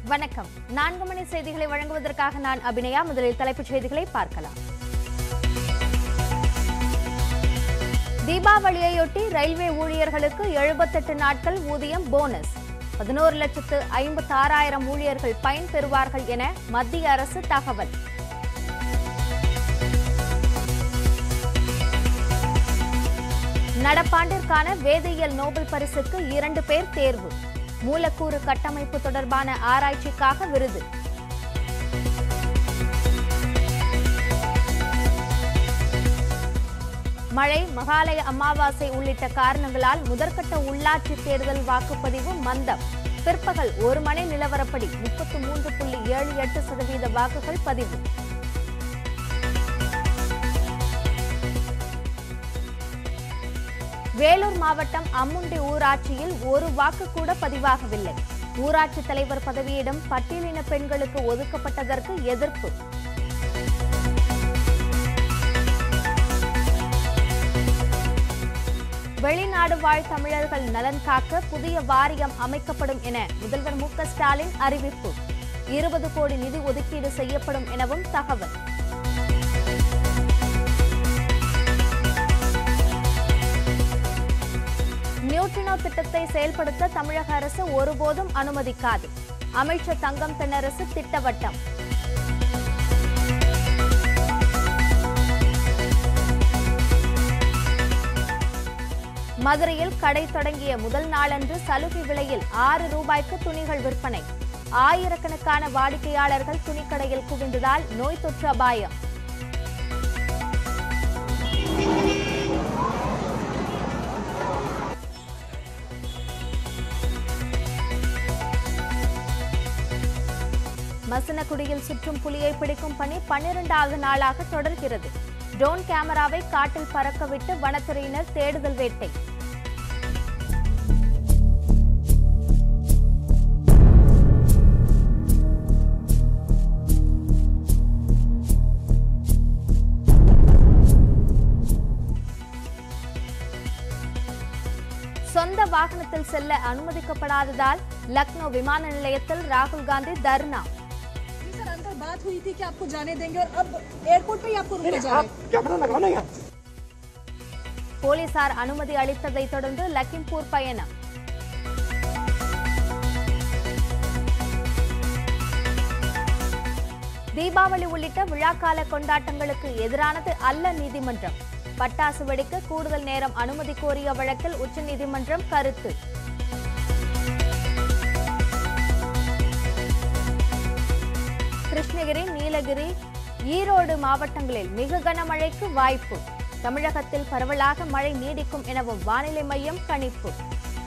வணக்கம் நான்கு மணி செய்திகளை வழங்குவதற்காக நான் அபிநயா முதலில் தலைப்புச் செய்திகளை பார்க்கலாம் தீபாவளியையொட்டி ரயில்வே ஊழியர்களுக்கு எழுபத்தெட்டு நாட்கள் ஊதியம் போனஸ் பதினோரு லட்சத்து ஐம்பத்தி ஆறாயிரம் ஊழியர்கள் பயன்பெறுவார்கள் என மத்திய அரசு தகவல் நடப்பாண்டிற்கான வேதியியல் நோபல் பரிசுக்கு இரண்டு பேர் தேர்வு மூலக்கூறு கட்டமைப்பு தொடர்பான ஆராய்ச்சிக்காக விருது மழை மகாலய அமாவாசை உள்ளிட்ட காரணங்களால் முதற்கட்ட உள்ளாட்சி தேர்தல் வாக்குப்பதிவு மந்தம் பிற்பகல் ஒரு மணி நிலவரப்படி முப்பத்து மூன்று புள்ளி ஏழு எட்டு சதவீத வாக்குகள் பதிவு வேலூர் மாவட்டம் அம்முண்டி ஊராட்சியில் ஒரு வாக்கு கூட பதிவாகவில்லை ஊராட்சி தலைவர் பதவியிடம் பட்டியலின பெண்களுக்கு ஒதுக்கப்பட்டதற்கு எதிர்ப்பு வெளிநாடு வாழ் தமிழர்கள் நலன் காக்க புதிய வாரியம் அமைக்கப்படும் என முதல்வர் மு க ஸ்டாலின் அறிவிப்பு இருபது கோடி நிதி ஒதுக்கீடு செய்யப்படும் எனவும் தகவல் நியூட்ரினோ திட்டத்தை செயல்படுத்த தமிழக அரசு ஒருபோதும் அனுமதிக்காது அமைச்சர் தங்கம் தென்னரசு திட்டவட்டம் மதுரையில் கடை தொடங்கிய முதல் நாளன்று சலுகை விலையில் ஆறு ரூபாய்க்கு துணிகள் விற்பனை ஆயிரக்கணக்கான வாடிக்கையாளர்கள் துணிக்கடையில் குவிந்ததால் நோய் தொற்று அபாயம் மசனகுடியில் சுற்றும் புலியை பிடிக்கும் பணி பன்னிரண்டாவது நாளாக தொடர்கிறது ட்ரோன் கேமராவை காட்டில் பறக்கவிட்டு வனத்துறையினர் தேடுதல் வேட்டை சொந்த வாகனத்தில் செல்ல அனுமதிக்கப்படாததால் லக்னோ விமான நிலையத்தில் ராகுல் காந்தி தர்ணா जी सर अंदर बात हुई थी कि आपको जाने देंगे और अब एयरपोर्ट पे ही आपको रुके जा रहे हैं कैमरा लगाओ ना यहाँ போலீசார் அனுமதி அளித்ததை தொடர்ந்து லக்கிம்பூர் பயணம் தீபாவளி உள்ளிட்ட விழாக்கால கொண்டாட்டங்களுக்கு எதிரானது அல்ல நீதிமன்றம் பட்டாசு வெடிக்க கூடுதல் நேரம் அனுமதி கோரிய வழக்கில் உச்சநீதிமன்றம் கருத்து கிருஷ்ணகிரி நீலகிரி ஈரோடு மாவட்டங்களில் மிக கனமழைக்கு வாய்ப்பு தமிழகத்தில் பரவலாக மழை நீடிக்கும் எனவும் வானிலை மையம் கணிப்பு